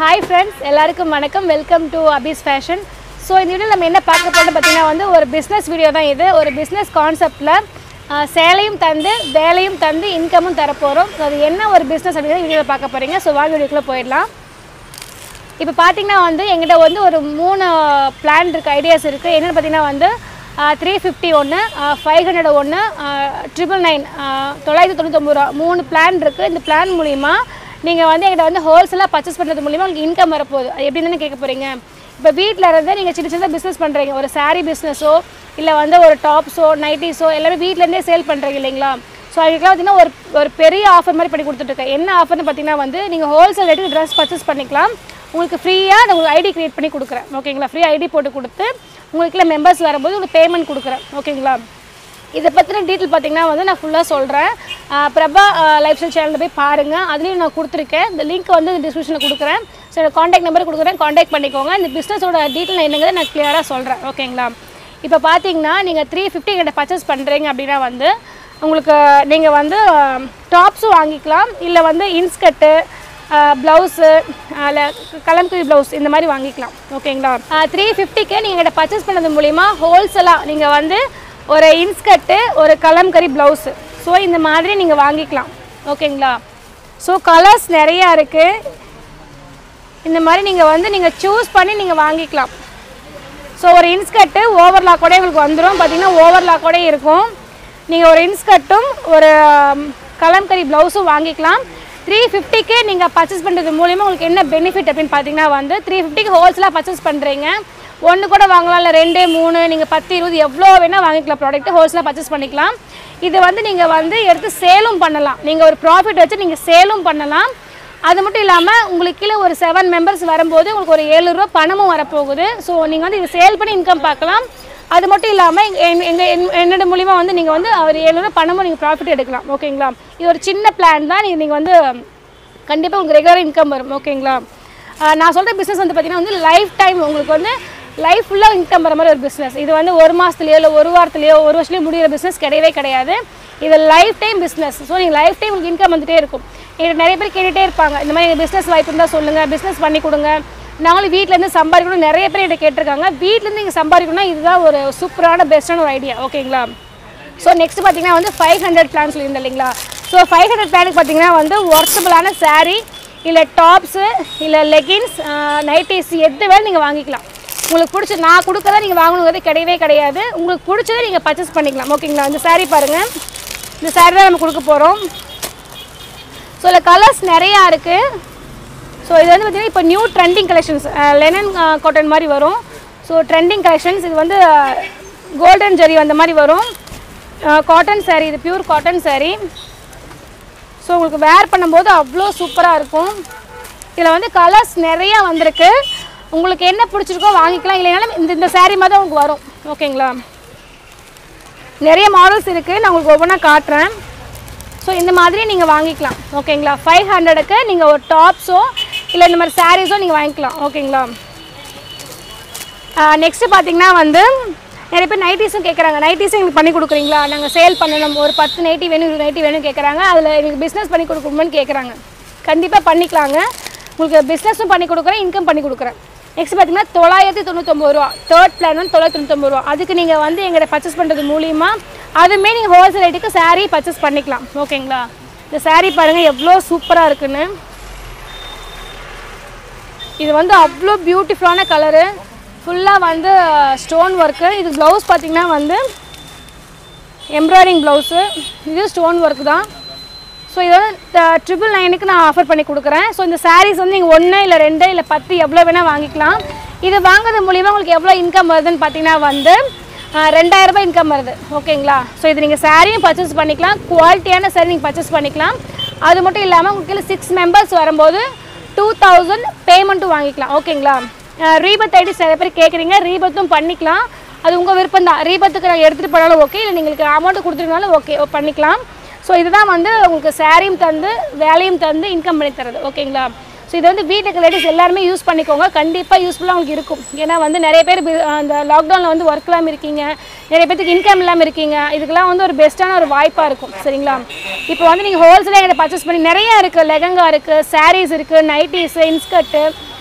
hi friends எல்லாருக்கும் வணக்கம் welcome to Abi's fashion so இந்த வீடியோ நம்ம என்ன பார்க்க போகிறோம் பார்த்தீங்கன்னா வந்து ஒரு பிஸ்னஸ் வீடியோ தான் இது ஒரு பிஸ்னஸ் கான்செப்டில் சேலையும் தந்து வேலையும் தந்து இன்கமும் தரப்போகிறோம் ஸோ அது என்ன ஒரு பிஸ்னஸ் அப்படிங்கிறத வீடியோவில் பார்க்க போகிறீங்க ஸோ வாங்க வீடியோக்குள்ளே போயிடலாம் இப்போ பார்த்தீங்கன்னா வந்து எங்கிட்ட வந்து ஒரு மூணு பிளான் இருக்குது ஐடியாஸ் இருக்குது என்னென்னு பார்த்தீங்கன்னா வந்து த்ரீ ஃபிஃப்டி ஒன்று ஃபைவ் ஹண்ட்ரட் ஒன்று ட்ரிபிள் நைன் தொள்ளாயிரத்தி தொண்ணூத்தொம்பது ரூபா மூணு பிளான் இருக்குது இந்த பிளான் மூலிமா நீங்கள் வந்து எங்கிட்ட வந்து ஹோல்சேலாக பர்ச்சேஸ் பண்ணுறது மூலிமா உங்களுக்கு இன்கம் வரப்போகுது அது எப்படி தானே கேட்க போகிறீங்க இப்போ வீட்டில் இருந்து நீங்கள் சின்ன சின்ன பிஸ்னஸ் பண்ணுறீங்க ஒரு saree பிஸ்னஸோ இல்லை வந்து ஒரு டாப்ஸோ நைட்டிஸோ எல்லாமே வீட்டிலேருந்தே சேல் பண்ணுறீங்க இல்லைங்களா ஸோ அதுக்கெலாம் பார்த்தீங்கன்னா ஒரு ஒரு பெரிய ஆஃபர் மாதிரி பண்ணி கொடுத்துட்ருக்கேன் என்ன ஆஃபர்னு பார்த்தீங்கன்னா வந்து நீங்கள் ஹோல்சேல் ரேட்டுக்கு ட்ரெஸ் பர்ச்சேஸ் பண்ணிக்கலாம் உங்களுக்கு ஃப்ரீயாக நான் உங்களுக்கு ஐடி க்ரியேட் பண்ணி கொடுக்குறேன் ஓகேங்களா ஃப்ரீ ஐடி போட்டு கொடுத்து உங்களுக்குள்ள மெம்பர்ஸ் வரும்போது உங்களுக்கு பேமெண்ட் கொடுக்குறேன் ஓகேங்களா இதை பற்றின டீட்டெயில் பார்த்தீங்கன்னா வந்து நான் ஃபுல்லாக சொல்கிறேன் பிரபா லைஃப் ஸ்டைல் சேனலில் போய் பாருங்கள் அதுலேயும் நான் கொடுத்துருக்கேன் இந்த லிங்க் வந்து டிஸ்கிரிப்ஷனில் கொடுக்குறேன் ஸோ என்னோட காண்டாக்ட் நம்பர் கொடுக்குறேன் காண்டாக்ட் பண்ணிக்கோங்க இந்த பிஸ்னஸோட டீட்டெயில் என்னங்கிறத நான் கிளியராக சொல்கிறேன் ஓகேங்களா இப்போ பார்த்தீங்கன்னா நீங்கள் த்ரீ ஃபிஃப்டி கிட்ட பர்ச்சேஸ் பண்ணுறீங்க அப்படின்னா வந்து உங்களுக்கு நீங்கள் வந்து டாப்ஸும் வாங்கிக்கலாம் இல்லை வந்து இன்ஸ்கர்ட்டு ப்ளவுஸு அதில் கலம்கரி ப்ளவுஸ் இந்த மாதிரி வாங்கிக்கலாம் ஓகேங்களா த்ரீ ஃபிஃப்டிக்கு நீங்கள் எங்கிட்ட பர்ச்சேஸ் பண்ணது மூலிமா ஹோல்சேலாக நீங்கள் வந்து ஒரு இன்ஸ்கர்ட்டு ஒரு கலம்கரி ப்ளவுஸு ஸோ இந்த மாதிரி நீங்கள் வாங்கிக்கலாம் ஓகேங்களா ஸோ கலர்ஸ் நிறையா இருக்குது இந்த மாதிரி நீங்கள் வந்து நீங்கள் சூஸ் பண்ணி நீங்கள் வாங்கிக்கலாம் ஸோ ஒரு இன்ஸ்கர்ட்டு ஓவர்லாக் கூட உங்களுக்கு வந்துடும் பார்த்தீங்கன்னா ஓவர்லாக் கூட இருக்கும் நீங்கள் ஒரு இன்ஸ்கர்ட்டும் ஒரு ம், கலம்கரி ப்ளவுஸும் வாங்கிக்கலாம் த்ரீ ஃபிஃப்டிக்கு நீங்கள் பர்ச்சேஸ் பண்ணுறது மூலிமா உங்களுக்கு என்ன பெனிஃபிட் அப்படின்னு பார்த்தீங்கன்னா வந்து த்ரீ ஃபிஃப்டிக்கு ஹோல்சேலாக பர்ச்சேஸ் பண்ணுறீங்க ஒன்று கூட வாங்கலாம் இல்லை ரெண்டு மூணு நீங்கள் பத்து இருபது எவ்வளோ வேணால் வாங்கிக்கலாம் ப்ராடக்ட்டு ஹோல்சேலாக பர்ச்சேஸ் பண்ணிக்கலாம் இது வந்து நீங்கள் வந்து எடுத்து சேலும் பண்ணலாம் நீங்கள் ஒரு ப்ராஃபிட் வச்சு நீங்கள் சேலும் பண்ணலாம் அது மட்டும் இல்லாமல் உங்களுக்கு கீழே ஒரு செவன் மெம்பர்ஸ் வரும்போது உங்களுக்கு ஒரு ஏழு ரூபா பணமும் வரப்போகுது ஸோ நீங்கள் வந்து இது சேல் பண்ணி இன்கம் பார்க்கலாம் அது மட்டும் இல்லாமல் எங்கள் என்னோட மூலிமா வந்து நீங்கள் வந்து ஒரு ஏழு ரூபா பணமும் நீங்கள் ப்ராஃபிட் எடுக்கலாம் ஓகேங்களா இது ஒரு சின்ன பிளான் தான் நீங்கள் நீங்கள் வந்து கண்டிப்பாக உங்களுக்கு ரெகுலர் இன்கம் வரும் ஓகேங்களா ஆஹ் நான் சொல்கிற பிஸ்னஸ் வந்து பார்த்தீங்கன்னா வந்து லைஃப் டைம் உங்களுக்கு வந்து லைஃப் ஃபுல்லாக இன்கம் வர மாதிரி ஒரு பிஸ்னஸ் இது வந்து ஒரு மாதத்துலையோ இல்லை ஒரு வாரத்துலையோ ஒரு வருஷத்துலையோ முடிகிற பிஸ்னஸ் கிடையவே கிடையாது இது லைஃப் டைம் பிஸ்னஸ் ஸோ நீங்கள் லைஃப் டைம் உங்களுக்கு இன்கம் வந்துட்டே இருக்கும் இது நிறைய பேர் கேட்டுகிட்டே இருப்பாங்க இந்த மாதிரி பிஸ்னஸ் வாய்ப்பு இருந்தால் சொல்லுங்கள் பிஸ்னஸ் பண்ணி கொடுங்க நாங்களும் வீட்டிலேருந்து சம்பாதிக்கணும் நிறைய பேர் என்கிட்ட கேட்டிருக்காங்க வீட்டிலேருந்து இங்கே சம்பாதிக்கணும்னா இதுதான் ஒரு சூப்பரான பெஸ்ட்டான ஒரு ஐடியா ஓகேங்களா ஸோ நெக்ஸ்ட் பார்த்தீங்கன்னா வந்து ஃபைவ் ஹண்ட்ரட் பிளான் சொல்லியிருந்தேன் இல்லைங்களா ஸோ ஃபைவ் ஹண்ட்ரட் பிளானுக்கு பார்த்தீங்கன்னா வந்து ஒர்த்தபிளான saree இல்லை டாப்ஸு இல்லை லெகின்ஸ் நைட்டிஸ் எது வேணும் நீங்கள் வாங்கிக்கலாம் உங்களுக்கு பிடிச்ச நான் கொடுக்கறத நீங்கள் வாங்கணுங்கிறது கிடையவே கிடையாது உங்களுக்கு பிடிச்சதை நீங்கள் பர்ச்சேஸ் பண்ணிக்கலாம் ஓகேங்களா இந்த saree பாருங்கள் இந்த saree தான் நம்ம கொடுக்க போகிறோம் ஸோ இதில் கலர்ஸ் நிறையா இருக்குது ஸோ இது வந்து பார்த்திங்கன்னா இப்போ new trending collections linen cotton மாதிரி வரும் ஸோ ட்ரெண்டிங் கலெக்ஷன்ஸ் இது வந்து கோல்டன் ஜெரி அந்த மாதிரி வரும் காட்டன் saree இது பியூர் காட்டன் saree ஸோ உங்களுக்கு வேர் பண்ணும்போது அவ்வளோ சூப்பராக இருக்கும் இதில் வந்து கலர்ஸ் நிறையா வந்திருக்கு உங்களுக்கு என்ன பிடிச்சிருக்கோ வாங்கிக்கலாம் இல்லைனாலும் இந்த இந்த saree மாதிரி தான் உங்களுக்கு வரும் ஓகேங்களா நிறைய மாடல்ஸ் இருக்குது நான் உங்களுக்கு ஒவ்வொன்றா காட்டுறேன் ஸோ இந்த மாதிரி நீங்கள் வாங்கிக்கலாம் ஓகேங்களா ஃபைவ் ஹண்ட்ரடுக்கு நீங்கள் ஒரு டாப்ஸோ இல்லை இந்த மாதிரி சாரீஸோ நீங்கள் வாங்கிக்கலாம் ஓகேங்களா நெக்ஸ்ட்டு பார்த்தீங்கன்னா வந்து நிறைய பேர் நைட்டிஸும் கேட்குறாங்க நைட்டிஸும் எங்களுக்கு பண்ணி கொடுக்குறீங்களா நாங்கள் சேல் பண்ணணும் ஒரு பத்து நைட்டி வேணும் இருபது நைட்டி வேணும் கேட்குறாங்க அதில் எங்களுக்கு பிஸ்னஸ் பண்ணி கொடுக்கணுமான்னு கேட்குறாங்க கண்டிப்பாக பண்ணிக்கலாங்க உங்களுக்கு பிஸ்னஸும் பண்ணி கொடுக்குறேன் இன்கம் பண்ணி கொடுக்குறேன் நெக்ஸ்ட் பார்த்தீங்கன்னா தொள்ளாயிரத்தி தொண்ணூத்தொம்பது ரூபா தேர்ட் பிளான் வந்து தொள்ளாயிரத்தி தொண்ணூத்தொம்பது ரூபா அதுக்கு நீங்கள் வந்து எங்களை பர்ச்சேஸ் பண்ணுறது மூலிமா அதுவுமே நீங்கள் ஹோல்சேல் ரேட்டுக்கு saree பர்ச்சேஸ் பண்ணிக்கலாம் ஓகேங்களா இந்த saree பாருங்கள் எவ்வளோ சூப்பராக இருக்குன்னு இது வந்து அவ்வளோ பியூட்டிஃபுல்லான கலரு ஃபுல்லாக வந்து ஸ்டோன் ஒர்க்கு இது ப்ளவுஸ் பார்த்தீங்கன்னா வந்து எம்ப்ராய்டிங் ப்ளவுஸு இது ஸ்டோன் ஒர்க் தான் ஸோ இது வந்து ட்ரிபிள் நைனுக்கு நான் ஆஃபர் பண்ணி கொடுக்குறேன் ஸோ இந்த sarees வந்து நீங்கள் ஒன்று இல்லை ரெண்டு இல்லை பத்து எவ்வளோ வேணால் வாங்கிக்கலாம் இது வாங்குறது மூலிமா உங்களுக்கு எவ்வளோ இன்கம் வருதுன்னு பார்த்தீங்கன்னா வந்து ரெண்டாயிரம் ரூபாய் இன்கம் வருது ஓகேங்களா ஸோ இது நீங்கள் சாரியும் பர்ச்சேஸ் பண்ணிக்கலாம் குவாலிட்டியான saree நீங்கள் பர்ச்சேஸ் பண்ணிக்கலாம் அது மட்டும் இல்லாமல் உங்களுக்கு சிக்ஸ் மெம்பர்ஸ் வரும்போது டூ தௌசண்ட் பேமெண்ட்டும் வாங்கிக்கலாம் ஓகேங்களா ரீபத் ஐடி சில பேர் கேட்குறீங்க ரீபத்தும் பண்ணிக்கலாம் அது உங்கள் விருப்பம் தான் ரீபத்துக்கு நாங்கள் எடுத்துகிட்டு போனாலும் ஓகே இல்லை നിങ്ങൾക്ക് அமௌண்ட் கொடுத்துருந்தாலும் ஓகே பண்ணிக்கலாம் ஸோ இதுதான் வந்து உங்களுக்கு சாரியும் தந்து வேலையும் தந்து இன்கம் பண்ணி தரது ஓகேங்களா ஸோ இது வந்து வீட்டுக்கு லேடிஸ் எல்லாருமே யூஸ் பண்ணிக்கோங்க கண்டிப்பாக யூஸ்ஃபுல்லாக உங்களுக்கு இருக்கும் ஏன்னா வந்து நிறைய பேர் பி- அந்த லாக்டவுனில் வந்து ஒர்க் இல்லாமல் இருக்கீங்க நிறைய பேருக்கு இன்கம் இல்லாமல் இருக்கீங்க இதுக்கெல்லாம் வந்து ஒரு பெஸ்ட்டான ஒரு வாய்ப்பாக இருக்கும் சரிங்களா இப்போ வந்து நீங்கள் ஹோல்சேலாக எங்களை பர்ச்சேஸ் பண்ணி நிறைய இருக்குது லெகங்கா இருக்குது சாரீஸ் இருக்குது நைட்டிஸு இன்ஸ்கர்ட்டு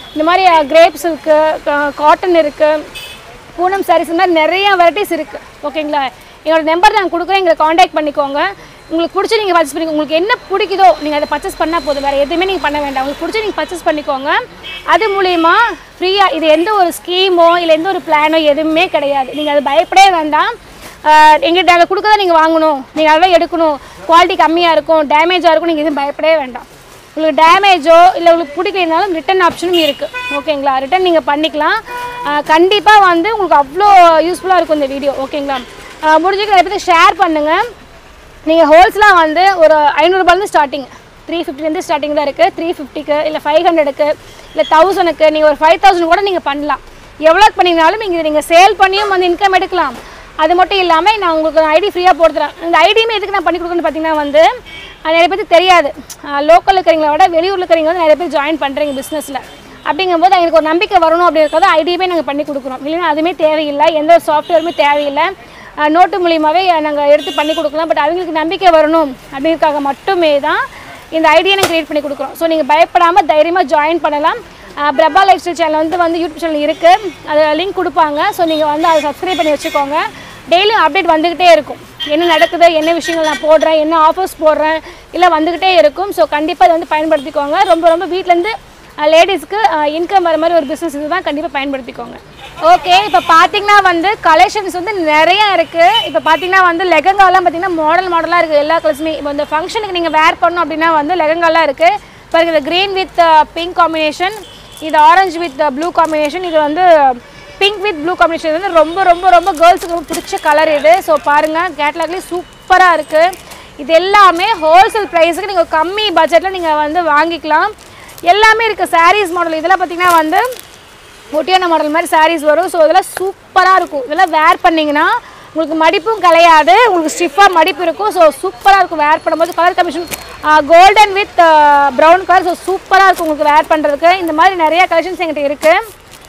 இந்த மாதிரி கிரேப்ஸ் இருக்குது காட்டன் இருக்குது பூனம் சாரீஸ் இந்த மாதிரி நிறைய வெரைட்டிஸ் இருக்குது ஓகேங்களா என்னோட நம்பர் நான் கொடுக்குறேன் எங்களை காண்டாக்ட் பண்ணிக்கோங்க உங்களுக்கு பிடிச்சி நீங்கள் பர்ச்சேஸ் பண்ணிக்கோங்க உங்களுக்கு என்ன பிடிக்குதோ நீங்கள் அதை பர்ச்சேஸ் பண்ணால் போதும் வேறு எதுவுமே நீங்கள் பண்ண வேண்டாம் உங்களுக்கு பிடிச்சி நீங்கள் பர்ச்சேஸ் பண்ணிக்கோங்க அது மூலிமா ஃப்ரீயாக இது எந்த ஒரு ஸ்கீமோ இல்லை எந்த ஒரு பிளானோ எதுவுமே கிடையாது நீங்கள் அது பயப்படவே வேண்டாம் எங்கிட்ட நாங்கள் கொடுக்கறத நீங்கள் வாங்கணும் நீங்கள் அதெல்லாம் எடுக்கணும் குவாலிட்டி கம்மியாக இருக்கும் டேமேஜாக இருக்கும் நீங்கள் எதுவும் பயப்படவே வேண்டாம் உங்களுக்கு டேமேஜோ இல்லை உங்களுக்கு பிடிக்கலனாலும் ரிட்டன் ஆப்ஷனும் இருக்குது ஓகேங்களா ரிட்டன் நீங்கள் பண்ணிக்கலாம் கண்டிப்பாக வந்து உங்களுக்கு அவ்வளோ யூஸ்ஃபுல்லாக இருக்கும் இந்த வீடியோ ஓகேங்களா முடிஞ்சுக்க நிறைய பேருக்கு ஷேர் பண்ணுங்கள் நீங்கள் ஹோல்ஸ்லாம் வந்து ஒரு ஐநூறுரூபாலேருந்து ஸ்டார்டிங் த்ரீ ஃபிஃப்டிலேருந்து ஸ்டார்டிங் தான் இருக்குது த்ரீ ஃபிஃப்டிக்கு இல்லை ஃபைவ் ஹண்ட்ரடுக்கு இல்லை தௌசண்ட்க்கு நீங்கள் ஒரு ஃபைவ் தௌசண்ட் கூட நீங்கள் பண்ணலாம் எவ்வளோக்கு பண்ணிங்கனாலும் நீங்கள் நீங்கள் சேல் பண்ணியும் வந்து இன்கம் எடுக்கலாம் அது மட்டும் இல்லாமல் நான் உங்களுக்கு ஐடி ஃப்ரீயாக போட்டுறேன் இந்த ஐடியுமே எதுக்கு நான் பண்ணி கொடுக்குறேன்னு பார்த்தீங்கன்னா வந்து அது நிறைய பேருக்கு தெரியாது லோக்கல் இருக்கிறவங்கள விட வெளியூரில் இருக்கிறவங்க வந்து நிறைய பேர் ஜாயின் பண்ணுறீங்க பிஸ்னஸில் அப்படிங்கும்போது எனக்கு ஒரு நம்பிக்கை வரணும் அப்படிங்கிறத ஐடியுமே நாங்கள் பண்ணி கொடுக்குறோம் இல்லைன்னா அதுவுமே தேவையில்லை எந்த ஒரு சாஃப்ட்வேருமே தேவையில்லை அஹ் நோட்டு மூலியமாகவே நாங்கள் எடுத்து பண்ணி கொடுக்கலாம் பட் அவங்களுக்கு நம்பிக்கை வரணும் அப்படிங்கிறதுக்காக மட்டுமே தான் இந்த ஐடியை நாங்கள் க்ரியேட் பண்ணி கொடுக்குறோம் ஸோ நீங்கள் பயப்படாமல் தைரியமாக ஜாயின் பண்ணலாம் அஹ் பிரபா லைஃப் ஸ்டைல் சேனல் வந்து வந்து யூடியூப் சேனல் இருக்குது அது லிங்க் கொடுப்பாங்க ஸோ நீங்கள் வந்து அதை சப்ஸ்கிரைப் பண்ணி வச்சுக்கோங்க டெய்லியும் அப்டேட் வந்துக்கிட்டே இருக்கும் என்ன நடக்குது என்ன விஷயங்கள் நான் போடுறேன் என்ன ஆஃபர்ஸ் போடுறேன் இல்லை வந்துக்கிட்டே இருக்கும் ஸோ கண்டிப்பாக இதை வந்து பயன்படுத்திக்கோங்க ரொம்ப ரொம்ப வீட்டிலேருந்து லேடிஸ்க்கு இன்கம் வர மாதிரி ஒரு பிஸ்னஸ் இதுதான் கண்டிப்பாக பயன்படுத்திக்கோங்க ஓகே இப்போ பார்த்தீங்கன்னா வந்து கலெக்ஷன்ஸ் வந்து நிறைய இருக்குது இப்போ பார்த்தீங்கன்னா வந்து லெகங்காலாம் பார்த்தீங்கன்னா மாடல் மாடலாக இருக்குது எல்லா கலர்ஸுமே இப்போ இந்த ஃபங்க்ஷனுக்கு நீங்கள் வேர் பண்ணணும் அப்படின்னா வந்து லெகங்காலாம் இருக்குது பாருங்க இந்த க்ரீன் வித் பிங்க் காம்பினேஷன் இது ஆரஞ்சு வித் ப்ளூ காம்பினேஷன் இது வந்து பிங்க் வித் ப்ளூ காம்பினேஷன் வந்து ரொம்ப ரொம்ப ரொம்ப கேர்ள்ஸுக்கு ரொம்ப பிடிச்ச கலர் இது ஸோ பாருங்கள் கேட்லாக்லேயே சூப்பராக இருக்குது இது எல்லாமே ஹோல்சேல் ப்ரைஸுக்கு நீங்கள் கம்மி பட்ஜெட்டில் நீங்கள் வந்து வாங்கிக்கலாம் எல்லாமே இருக்குது சாரீஸ் மாடல் இதெல்லாம் பார்த்தீங்கன்னா வந்து ஒட்டியான மாடல் மாதிரி சாரீஸ் வரும் ஸோ இதெல்லாம் சூப்பராக இருக்கும் இதெல்லாம் வேர் பண்ணிங்கன்னா உங்களுக்கு மடிப்பும் கலையாது உங்களுக்கு ஸ்டிஃபாக மடிப்பு இருக்கும் ஸோ சூப்பராக இருக்கும் வேர் பண்ணும்போது colour combination golden with brown colour so சூப்பராக இருக்கும் உங்களுக்கு வேர் பண்ணுறதுக்கு இந்த மாதிரி நிறைய கலெக்ஷன்ஸ் எங்கிட்ட இருக்குது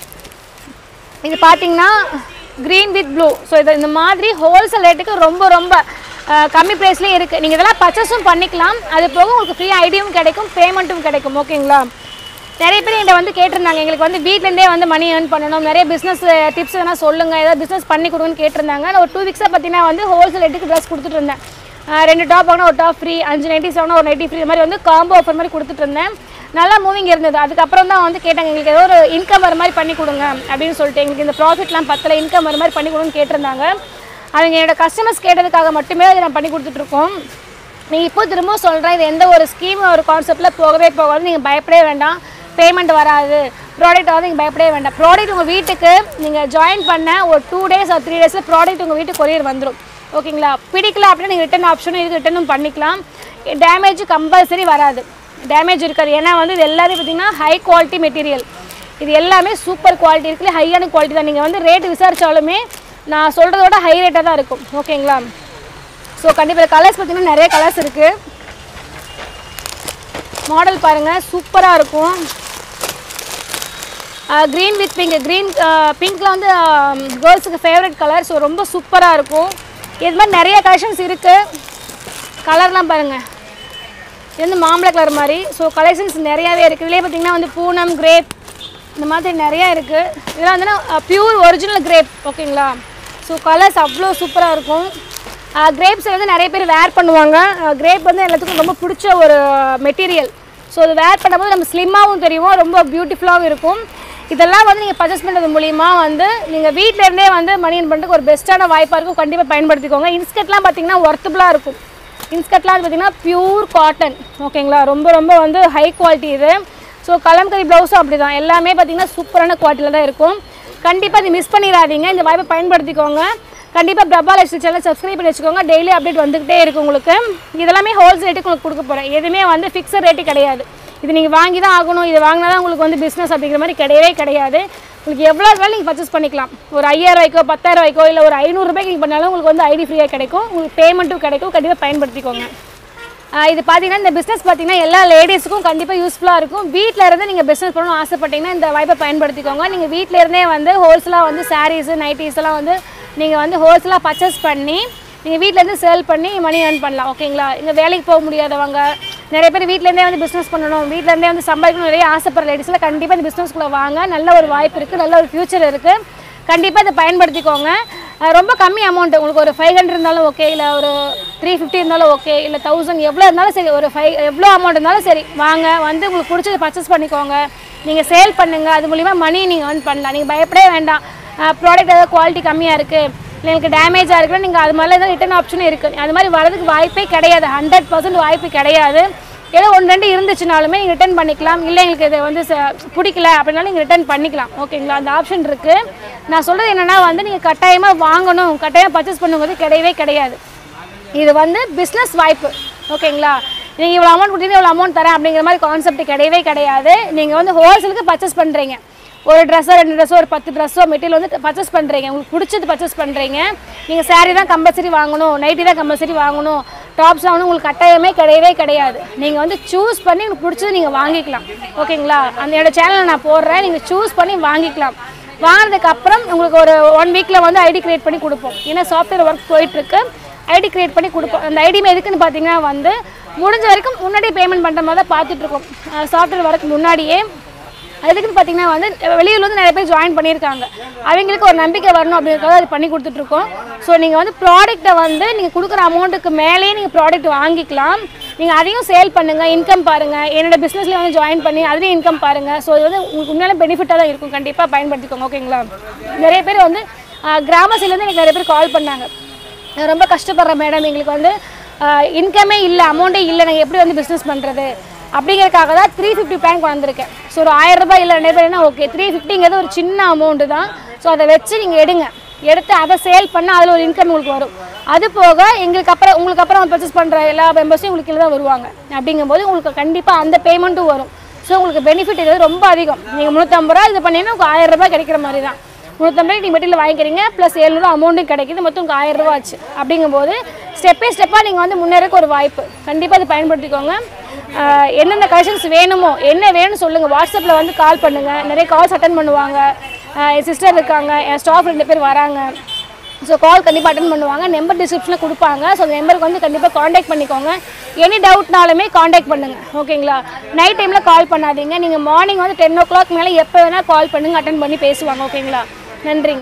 இது பார்த்தீங்கன்னா க்ரீன் வித் ப்ளூ ஸோ இது இந்த மாதிரி ஹோல்சேல் ரேட்டுக்கு ரொம்ப ரொம்ப அஹ், கம்மி ப்ரைஸ்லேயே இருக்குது நீங்கள் இதெல்லாம் பர்ச்சேஸும் பண்ணிக்கலாம் அது போக உங்களுக்கு ஃப்ரீ ஐடியும் கிடைக்கும் பேமெண்ட்டும் கிடைக்கும் ஓகேங்களா நிறைய பேர் என்கிட்ட வந்து கேட்டிருந்தாங்க எங்களுக்கு வந்து வீட்டிலேருந்தே வந்து மணி ஏர்ன் பண்ணணும் நிறைய பிஸ்னஸ் டிப்ஸ் எதனா சொல்லுங்கள் ஏதாவது பிஸ்னஸ் பண்ணி கொடுங்கன்னு கேட்டிருந்தாங்க நான் ஒரு டூ வீக்ஸாக பார்த்தீங்கன்னா வந்து ஹோல்சேல் ரேட்டுக்கு ட்ரெஸ் கொடுத்துட்டு இருந்தேன் அஹ், ரெண்டு டாப் வாங்கினா ஒரு டாப் ஃப்ரீ அஞ்சு நைட்டிஸ் வாங்கினா ஒரு நைட்டி ஃப்ரீ இந்த மாதிரி வந்து காம்போ ஆஃபர் மாதிரி கொடுத்துட்டு இருந்தேன் நல்லா மூவிங் இருந்தது அதுக்கப்புறம் தான் வந்து கேட்டாங்க எங்களுக்கு ஏதோ ஒரு இன்கம் வர மாதிரி பண்ணி கொடுங்க அப்படின்னு சொல்லிட்டு எங்களுக்கு இந்த ப்ராஃபிட்லாம் பத்தல இன்கம் வர மாதிரி பண்ணி கொடுங்கன்னு கேட்டிருந்தாங்க அவங்க என்னோட கஸ்டமர்ஸ் கேட்டதுக்காக மட்டுமே அதை நான் பண்ணி கொடுத்துட்ருக்கோம் நீங்கள் இப்போ திரும்பவும் சொல்கிறேன் இது எந்த ஒரு ஸ்கீம் ஒரு கான்செப்டில் போகவே போகாது நீங்கள் பயப்படவே வேண்டாம் பேமெண்ட் வராது ப்ராடக்ட் வந்து நீங்கள் பயப்படவே வேண்டாம் ப்ராடக்ட் உங்கள் வீட்டுக்கு நீங்கள் ஜாயின் பண்ண ஒரு டூ டேஸ் ஒரு த்ரீ டேஸில் ப்ராடக்ட் உங்கள் வீட்டுக்கு கொரியர் வந்துடும் ஓகேங்களா பிடிக்கல அப்படின்னா நீங்கள் ரிட்டன் ஆப்ஷனும் இதுக்கு ரிட்டனும் பண்ணிக்கலாம் டேமேஜ் கம்பல்சரி வராது டேமேஜ் இருக்காது ஏன்னா வந்து இது எல்லாமே பார்த்தீங்கன்னா ஹை குவாலிட்டி மெட்டீரியல் இது எல்லாமே சூப்பர் குவாலிட்டி இருக்குது ஹையான குவாலிட்டி தான் நீங்கள் வந்து ரேட் விசாரிச்சாலுமே நான் சொல்கிறத விட ஹை ரேட்டாக தான் இருக்கும் ஓகேங்களா ஸோ கண்டிப்பாக கலர்ஸ் பார்த்தீங்கன்னா நிறைய கலர்ஸ் இருக்குது மாடல் பாருங்கள் சூப்பராக இருக்கும் க்ரீன் வித் பிங்க் க்ரீன் பிங்க்கில் வந்து கேர்ள்ஸுக்கு ஃபேவரட் கலர் ஸோ ரொம்ப சூப்பராக இருக்கும் இது மாதிரி நிறைய கலெக்ஷன்ஸ் இருக்குது கலர்லாம் பாருங்கள் இது வந்து மாம்பழ கலர் மாதிரி ஸோ கலெக்ஷன்ஸ் நிறையாவே இருக்குது இதுலேயே பார்த்தீங்கன்னா வந்து பூனம் கிரேப் இந்த மாதிரி நிறையா இருக்குது இதெல்லாம் வந்து பியூர் ஒரிஜினல் கிரேப் ஓகேங்களா ஸோ கலர்ஸ் அவ்வளோ சூப்பராக இருக்கும் கிரேப்ஸ் வந்து நிறைய பேர் வேர் பண்ணுவாங்க கிரேப் வந்து எல்லாத்துக்கும் ரொம்ப பிடிச்ச ஒரு மெட்டீரியல் ஸோ அது வேர் பண்ணும்போது நம்ம ஸ்லிம்மாகவும் தெரியும் ரொம்ப பியூட்டிஃபுல்லாகவும் இருக்கும் இதெல்லாம் வந்து நீங்கள் பர்ச்சேஸ் பண்ணுறது மூலிமா வந்து நீங்கள் வீட்டில இருந்தே வந்து மணி earn பண்ணுறதுக்கு ஒரு பெஸ்ட்டான வாய்ப்பாக இருக்கும் கண்டிப்பாக பயன்படுத்திக்கோங்க இன்ஸ்கர்ட்லாம் பார்த்தீங்கன்னா ஒர்த்தபுளாக இருக்கும் இன்ஸ்கர்ட்லாம் வந்து பார்த்தீங்கன்னா பியூர் காட்டன் ஓகேங்களா ரொம்ப ரொம்ப வந்து ஹை குவாலிட்டி இது ஸோ கலம்கரி ப்ளவுஸும் அப்படி தான் எல்லாமே பார்த்தீங்கன்னா சூப்பரான குவாலிட்டியில் தான் இருக்கும் கண்டிப்பாக இது மிஸ் பண்ணிடாதீங்க இந்த வாய்ப்பை பயன்படுத்திக்கோங்க கண்டிப்பாக பிரபா லைஃப் சேனல் சப்ஸ்கிரைப் பண்ணி வச்சுக்கோங்க டெய்லி அப்டேட் வந்துகிட்டே இருக்கும் உங்களுக்கு இதெல்லாமே ஹோல்சேல் ரேட்டுக்கு உங்களுக்கு கொடுக்க போகிறேன் எதுவுமே வந்து ஃபிக்ஸட் ரேட்டு கிடையாது இது நீங்கள் வாங்கி தான் ஆகணும் இது வாங்கினா தான் உங்களுக்கு வந்து பிஸ்னஸ் அப்படிங்கிற மாதிரி கிடையவே கிடையாது உங்களுக்கு எவ்வளோ வேலை நீங்கள் பர்ச்சேஸ் பண்ணிக்கலாம் ஒரு ஐயாயிரம் ரூபாய்க்கோ பத்தாயிரம் ரூபாய்க்கோ இல்லை ஒரு ஐநூறுரூபாய்க்கு நீங்கள் பண்ணாலும் உங்களுக்கு வந்து ஐடி ஃப்ரீயாக கிடைக்கும் உங்களுக்கு பேமெண்ட்டும் கிடைக்கும் கண்டிப்பாக பயன்படுத்திக்கோங்க ஆஹ் இது பார்த்தீங்கன்னா இந்த பிஸ்னஸ் பார்த்தீங்கன்னா எல்லா லேடிஸுக்கும் கண்டிப்பாக யூஸ்ஃபுல்லாக இருக்கும் வீட்டில் இருந்து நீங்கள் பிஸ்னஸ் பண்ணணும்னு ஆசைப்பட்டீங்கன்னா இந்த வாய்ப்பை பயன்படுத்திக்கோங்க நீங்கள் வீட்டில் இருந்தே வந்து ஹோல்சேலாக வந்து சாரீஸு நைட்டிஸ் எல்லாம் வந்து நீங்கள் வந்து ஹோல்சேலாக பர்ச்சேஸ் பண்ணி நீங்கள் வீட்டிலேருந்து சேல் பண்ணி மணி earn பண்ணலாம் ஓகேங்களா இங்கே வேலைக்கு போக முடியாதவங்க நிறைய பேர் வீட்டிலேருந்தே வந்து பிஸ்னஸ் பண்ணணும் வீட்டிலேருந்தே வந்து சம்பாதிக்கணும் நிறைய ஆசைப்படுற லேடிஸில் கண்டிப்பாக இந்த பிஸ்னஸ்க்குள்ளே வாங்க நல்ல ஒரு வாய்ப்பு இருக்குது நல்ல ஒரு ஃப்யூச்சர் இருக்குது கண்டிப்பாக இதை பயன்படுத்திக்கோங்க அஹ் ரொம்ப கம்மி அமௌண்ட் உங்களுக்கு ஒரு ஃபைவ் ஹண்ட்ரட் இருந்தாலும் ஓகே இல்லை ஒரு த்ரீ ஃபிஃப்டி இருந்தாலும் ஓகே இல்லை தௌசண்ட் எவ்வளோ இருந்தாலும் சரி ஒரு ஃபைவ் எவ்வளோ அமௌண்ட் இருந்தாலும் சரி வாங்க வந்து உங்களுக்கு பிடிச்சதை பர்ச்சேஸ் பண்ணிக்கோங்க நீங்கள் சேல் பண்ணுங்கள் அது மூலிமா மணி நீங்கள் earn பண்ணலாம் நீங்கள் பயப்படவே வேண்டாம் ப்ராடக்ட் ஏதாவது குவாலிட்டி கம்மியாக இருக்குது இல்லை எனக்கு டேமேஜாக இருக்குன்னா நீங்கள் அது மாதிரிலாம் ஏதாவது ரிட்டர்ன் ஆப்ஷனும் இருக்குது அது மாதிரி வரதுக்கு வாய்ப்பே கிடையாது ஹண்ட்ரட் பர்சன்ட் வாய்ப்பு கிடையாது ஏதோ ஒன்று ரெண்டு இருந்துச்சுனாலுமே நீங்கள் ரிட்டர்ன் பண்ணிக்கலாம் இல்லை எங்களுக்கு இது வந்து ச- பிடிக்கல அப்படின்னாலும் நீங்கள் ரிட்டர்ன் பண்ணிக்கலாம் ஓகேங்களா அந்த ஆப்ஷன் இருக்குது நான் சொல்கிறது என்னென்னா வந்து நீங்கள் கட்டாயமாக வாங்கணும் கட்டாயம் பர்ச்சேஸ் பண்ணுங்கிறது கிடையவே கிடையாது இது வந்து பிஸ்னஸ் வாய்ப்பு ஓகேங்களா நீங்கள் இவ்வளோ அமௌண்ட் கொடுத்தீங்க இவ்வளோ அமௌண்ட் தரேன் அப்படிங்கிற மாதிரி கான்செப்ட் கிடையவே கிடையாது நீங்கள் வந்து ஹோல்சேலுக்கு பர்ச்சேஸ் பண்ணுறீங்க ஒரு ட்ரெஸ்ஸோ ரெண்டு ட்ரெஸ்ஸோ ஒரு பத்து ட்ரெஸ்ஸோ மெட்டீரியல் வந்து பர்ச்சேஸ் பண்ணுறீங்க உங்களுக்கு பிடிச்சது பர்ச்சேஸ் பண்ணுறீங்க நீங்கள் saree தான் கம்பல்சரி வாங்கணும் நைட்டி தான் கம்பல்சரி வாங்கணும் டாப்ஸ் வாங்கணும் உங்களுக்கு கட்டாயமே கிடையவே கிடையாது நீங்கள் வந்து சூஸ் பண்ணி உங்களுக்கு பிடிச்சது நீங்கள் வாங்கிக்கலாம் ஓகேங்களா அந்த என்னோட சேனலை நான் போடுறேன் நீங்கள் சூஸ் பண்ணி வாங்கிக்கலாம் வாங்கினதுக்கு அப்புறம் உங்களுக்கு ஒரு ஒன் வீக்கில் வந்து ஐடி கிரியேட் பண்ணி கொடுப்போம் ஏன்னா சாஃப்ட்வேர் ஒர்க் போயிட்டுருக்கு ஐடி கிரியேட் பண்ணி கொடுப்போம் அந்த ஐடி எதுக்குன்னு பார்த்தீங்கன்னா வந்து முடிஞ்ச வரைக்கும் முன்னாடியே பேமெண்ட் பண்ணுற மாதிரி தான் பார்த்துட்ருக்கோம் சாஃப்ட்வேர் வரக்கு முன்னாடியே அதுக்குன்னு பார்த்தீங்கன்னா வந்து வெளியூர்ல வந்து நிறைய பேர் ஜாயின் பண்ணியிருக்காங்க அவங்களுக்கு ஒரு நம்பிக்கை வரணும் அப்படின்றதுக்காக அது பண்ணி கொடுத்துட்ருக்கோம் ஸோ நீங்கள் வந்து ப்ராடக்ட்டை வந்து நீங்கள் கொடுக்குற அமௌண்ட்டுக்கு மேலேயே நீங்கள் ப்ராடக்ட் வாங்கிக்கலாம் நீங்கள் அதையும் சேல் பண்ணுங்கள் இன்கம் பாருங்கள் என்னோட பிஸ்னஸில் வந்து ஜாயின் பண்ணி அதுலேயும் இன்கம் பாருங்கள் ஸோ இது வந்து உங்களுக்கு உண்மையிலே பெனிஃபிட்டாக தான் இருக்கும் கண்டிப்பாக பயன்படுத்திக்கோங்க ஓகேங்களா நிறைய பேர் வந்து ஆஹ், கிராம சைட்லேருந்து எனக்கு நிறைய பேர் கால் பண்ணாங்க நான் ரொம்ப கஷ்டப்படுறேன் மேடம் எங்களுக்கு வந்து இன்கமே இல்லை அமௌண்ட்டே இல்லை நாங்கள் எப்படி வந்து பிஸ்னஸ் பண்ணுறது அப்படிங்கிறதுக்காக தான் த்ரீ ஃபிஃப்டி பிளான் வந்திருக்கேன் ஸோ ஒரு ஆயிரம் ரூபாய் இல்லை ரெண்டு பேர்னா ஓகே த்ரீ ஃபிஃப்டிங்கிறது ஒரு சின்ன அமௌண்ட்டு தான் ஸோ அதை வச்சு நீங்கள் எடுங்க எடுத்து அதை சேல் பண்ணால் அதில் ஒரு இன்கம் உங்களுக்கு வரும் அது போக எங்களுக்கு அப்புறம் உங்களுக்கு அப்புறம் பர்ச்சேஸ் பண்ணுற எல்லா மெம்பர்ஸும் உங்களுக்கு கீழே தான் வருவாங்க அப்படிங்கும்போது உங்களுக்கு கண்டிப்பாக அந்த பேமெண்ட்டும் வரும் ஸோ உங்களுக்கு பெனிஃபிட் இது ரொம்ப அதிகம் நீங்கள் முந்நூற்றம்பது ரூபா இது பண்ணீங்கன்னா உங்களுக்கு ஆயிரம் ரூபாய் கிடைக்கிற மாதிரி தான் முந்நூற்றம்பது நீங்கள் மெட்டீரியல் வாங்கிக்கிறீங்க ப்ளஸ் ஏழ்நூறு அமௌண்ட்டும் கிடைக்குது மொத்தம் உங்களுக்கு ஆயிரம் ரூபா ஆச்சு அப்படிங்கும்போது ஸ்டெப் பை ஸ்டெப்பாக நீங்கள் வந்து முன்னேறக்கு ஒரு வாய்ப்பு கண்டிப்பாக அதை பயன்படுத்திக்கோங்க ஆஹ் எந்தெந்த கலெக்ஷன்ஸ் வேணுமோ என்ன வேணும்னு சொல்லுங்கள் வாட்ஸ்அப்பில் வந்து கால் பண்ணுங்கள் நிறைய கால்ஸ் அட்டன் பண்ணுவாங்க ஆஹ் என் சிஸ்டர் இருக்காங்க என் ஸ்டாஃப் ரெண்டு பேர் வராங்க ஸோ கால் கண்டிப்பாக அட்டன் பண்ணுவாங்க நம்பர் டிஸ்கிரிப்ஷனில் கொடுப்பாங்க ஸோ அந்த நம்பருக்கு வந்து கண்டிப்பாக காண்டாக்ட் பண்ணிக்கோங்க எனி டவுட்னாலுமே காண்டாக்ட் பண்ணுங்கள் ஓகேங்களா நைட் டைமில் கால் பண்ணாதீங்க நீங்கள் மார்னிங் வந்து டென் ஓ கிளாக் மேலே எப்போ வேணால் கால் பண்ணுங்கள் அட்டன் பண்ணி பேசுவாங்க ஓகேங்களா நன்றிங்க